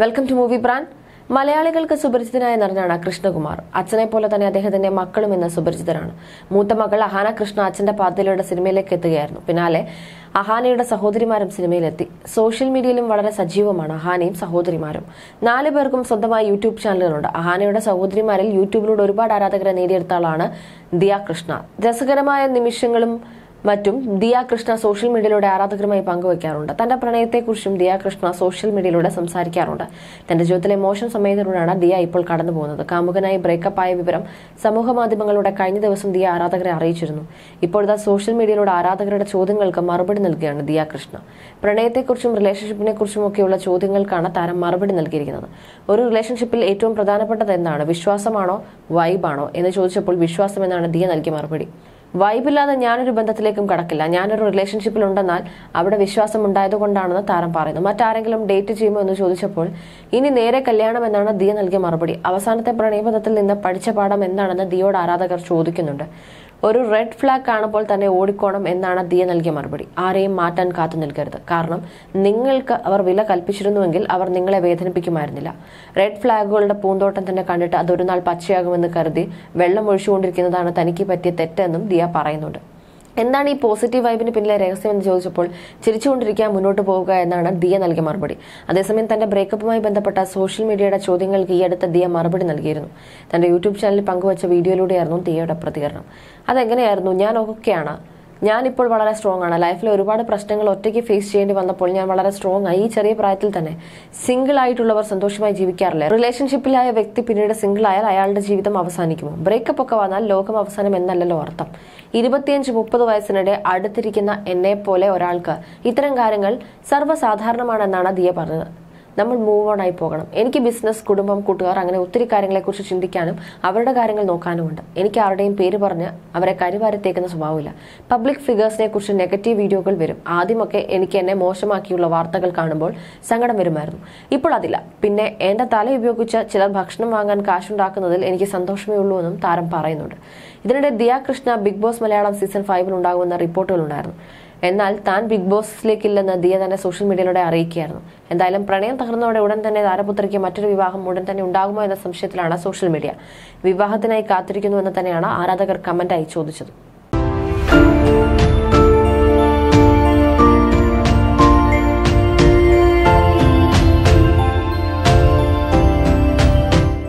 welcome to movie brand മലയാളികൾക്ക് സുപരിചിതനായ നടനാണ് കൃഷ്ണകുമാർ അച്ഛനെ പോലെ തന്നെ അദ്ദേഹത്തിന്റെ മക്കളും ഇന്ന് സുപരിചിതരാണ് മൂത്ത മകൾ അഹാന കൃഷ്ണ അച്ഛന്റെ പാതയിലൂടെ സിനിമയിലേക്ക് എത്തുകയായിരുന്നു പിന്നാലെ അഹാനയുടെ സഹോദരിമാരും സിനിമയിലെത്തി സോഷ്യൽ മീഡിയയിലും വളരെ സജീവമാണ് അഹാനയും സഹോദരിമാരും നാല് പേർക്കും സ്വന്തമായി യൂട്യൂബ് ചാനലുകളുണ്ട് അഹാനയുടെ സഹോദരിമാരിൽ യൂട്യൂബിലൂടെ ഒരുപാട് ആരാധകരെ നേടിയെടുത്ത ആളാണ് ദിയ കൃഷ്ണ രസകരമായ നിമിഷങ്ങളും മറ്റും ദിയ കൃഷ്ണ സോഷ്യൽ മീഡിയയിലൂടെ ആരാധകരുമായി പങ്കുവയ്ക്കാറുണ്ട് തന്റെ പ്രണയത്തെക്കുറിച്ചും ദിയ കൃഷ്ണ സോഷ്യൽ മീഡിയയിലൂടെ സംസാരിക്കാറുണ്ട് തന്റെ ജീവിതത്തിലെ മോശം സമയത്തിലൂടെയാണ് ദിയ ഇപ്പോൾ കടന്നു പോകുന്നത് കാമുകനായി ബ്രേക്കപ്പ് ആയ വിവരം സമൂഹ മാധ്യമങ്ങളുടെ കഴിഞ്ഞ ദിവസം ദിയ ആരാധകരെ അറിയിച്ചിരുന്നു ഇപ്പോഴത്തെ സോഷ്യൽ മീഡിയയിലൂടെ ആരാധകരുടെ ചോദ്യങ്ങൾക്ക് മറുപടി നൽകുകയാണ് ദിയ കൃഷ്ണ പ്രണയത്തെക്കുറിച്ചും റിലേഷൻഷിപ്പിനെ കുറിച്ചും ഒക്കെയുള്ള ചോദ്യങ്ങൾക്കാണ് താരം മറുപടി നൽകിയിരിക്കുന്നത് ഒരു റിലേഷൻഷിപ്പിൽ ഏറ്റവും പ്രധാനപ്പെട്ടത് എന്താണ് വിശ്വാസമാണോ വൈബാണോ എന്ന് ചോദിച്ചപ്പോൾ വിശ്വാസം എന്നാണ് ദിയ നൽകിയ മറുപടി വൈബില്ലാതെ ഞാനൊരു ബന്ധത്തിലേക്കും കടക്കില്ല ഞാനൊരു റിലേഷൻഷിപ്പിൽ ഉണ്ടെന്നാൽ അവിടെ വിശ്വാസം ഉണ്ടായതുകൊണ്ടാണെന്ന് താരം പറയുന്നു മറ്റാരെങ്കിലും ഡേറ്റ് ചെയ്യുമോ എന്ന് ചോദിച്ചപ്പോൾ ഇനി നേരെ കല്യാണം എന്നാണ് ദിയ നൽകിയ മറുപടി അവസാനത്തെ പ്രണയബന്ധത്തിൽ നിന്ന് പഠിച്ച പാഠം എന്താണെന്ന് ദിയോട് ആരാധകർ ചോദിക്കുന്നുണ്ട് ഒരു റെഡ് ഫ്ലാഗ് കാണുമ്പോൾ തന്നെ ഓടിക്കോണം എന്നാണ് ദിയ നൽകിയ മറുപടി ആരെയും മാറ്റാൻ കാത്തു നിൽക്കരുത് കാരണം നിങ്ങൾക്ക് അവർ വില കൽപ്പിച്ചിരുന്നുവെങ്കിൽ അവർ നിങ്ങളെ വേദനിപ്പിക്കുമായിരുന്നില്ല റെഡ് ഫ്ലാഗുകളുടെ പൂന്തോട്ടം തന്നെ കണ്ടിട്ട് അതൊരു നാൾ പച്ചയാകുമെന്ന് കരുതി വെള്ളം ഒഴിച്ചുകൊണ്ടിരിക്കുന്നതാണ് തനിക്ക് പറ്റിയ തെറ്റെന്നും ദിയ പറയുന്നുണ്ട് എന്താണ് ഈ പോസിറ്റീവ് വൈബിന് പിന്നിലെ രഹസ്യം എന്ന് ചോദിച്ചപ്പോൾ ചിരിച്ചുകൊണ്ടിരിക്കാൻ മുന്നോട്ട് പോവുക എന്നാണ് ദിയ നൽകിയ മറുപടി അതേസമയം തന്റെ ബ്രേക്കപ്പുമായി ബന്ധപ്പെട്ട സോഷ്യൽ മീഡിയയുടെ ചോദ്യങ്ങൾക്ക് ഈ അടുത്ത ദിയ മറുപടി നൽകിയിരുന്നു തന്റെ യൂട്യൂബ് ചാനലിൽ പങ്കുവച്ച വീഡിയോയിലൂടെയായിരുന്നു ദിയയുടെ പ്രതികരണം അതെങ്ങനെയായിരുന്നു ഞാൻ ഓക്കെയാണ് ഞാനിപ്പോൾ വളരെ സ്ട്രോങ് ആണ് ലൈഫിൽ ഒരുപാട് പ്രശ്നങ്ങൾ ഒറ്റയ്ക്ക് ഫേസ് ചെയ്യേണ്ടി വന്നപ്പോൾ ഞാൻ വളരെ സ്ട്രോങ് ആയി ഈ ചെറിയ പ്രായത്തിൽ തന്നെ സിംഗിൾ ആയിട്ടുള്ളവർ സന്തോഷമായി ജീവിക്കാറില്ല റിലേഷൻഷിപ്പിലായ വ്യക്തി പിന്നീട് സിംഗിൾ ആയാൽ അയാളുടെ ജീവിതം അവസാനിക്കുമോ ബ്രേക്കപ്പ് ഒക്കെ വന്നാൽ ലോകം അവസാനം എന്നല്ലല്ലോ അർത്ഥം ഇരുപത്തിയഞ്ച് മുപ്പത് വയസ്സിനിടെ അടുത്തിരിക്കുന്ന എന്നെ പോലെ ഒരാൾക്ക് ഇത്തരം കാര്യങ്ങൾ സർവ്വസാധാരണമാണെന്നാണ് ദിയ പറഞ്ഞത് നമ്മൾ മൂവ് ഓൺ ആയി പോകണം എനിക്ക് ബിസിനസ് കുടുംബം കൂട്ടുകാർ അങ്ങനെ ഒത്തിരി കാര്യങ്ങളെക്കുറിച്ച് ചിന്തിക്കാനും അവരുടെ കാര്യങ്ങൾ നോക്കാനുമുണ്ട് എനിക്ക് ആരുടെയും പേര് പറഞ്ഞ് അവരെ കരിവാരത്തേക്കുന്ന സ്വഭാവമില്ല പബ്ലിക് ഫിഗേഴ്സിനെ കുറിച്ച് നെഗറ്റീവ് വീഡിയോകൾ വരും ആദ്യമൊക്കെ എനിക്ക് എന്നെ മോശമാക്കിയുള്ള വാർത്തകൾ കാണുമ്പോൾ സങ്കടം വരുമായിരുന്നു ഇപ്പോൾ അതില്ല പിന്നെ എന്റെ തല ഉപയോഗിച്ച് ചിലർ ഭക്ഷണം വാങ്ങാൻ കാശുണ്ടാക്കുന്നതിൽ എനിക്ക് സന്തോഷമേ ഉള്ളൂ എന്നും താരം പറയുന്നുണ്ട് ഇതിനിടെ Diya Krishna Bigg Boss Malayalam season ഫൈവിൽ ഉണ്ടാകുമെന്ന റിപ്പോർട്ടുകൾ ഉണ്ടായിരുന്നു എന്നാൽ താൻ ബിഗ് ബോസിലേക്കില്ലെന്ന് ദിയ തന്നെ സോഷ്യൽ മീഡിയയിലൂടെ അറിയിക്കുകയായിരുന്നു എന്തായാലും പ്രണയം തകർന്നതോടെ ഉടൻ തന്നെ താരപുത്രിക്ക് മറ്റൊരു വിവാഹം ഉടൻ തന്നെ ഉണ്ടാകുമോ എന്ന സംശയത്തിലാണ് സോഷ്യൽ മീഡിയ വിവാഹത്തിനായി കാത്തിരിക്കുന്നുവെന്ന് തന്നെയാണ് ആരാധകർ കമന്റായി ചോദിച്ചത്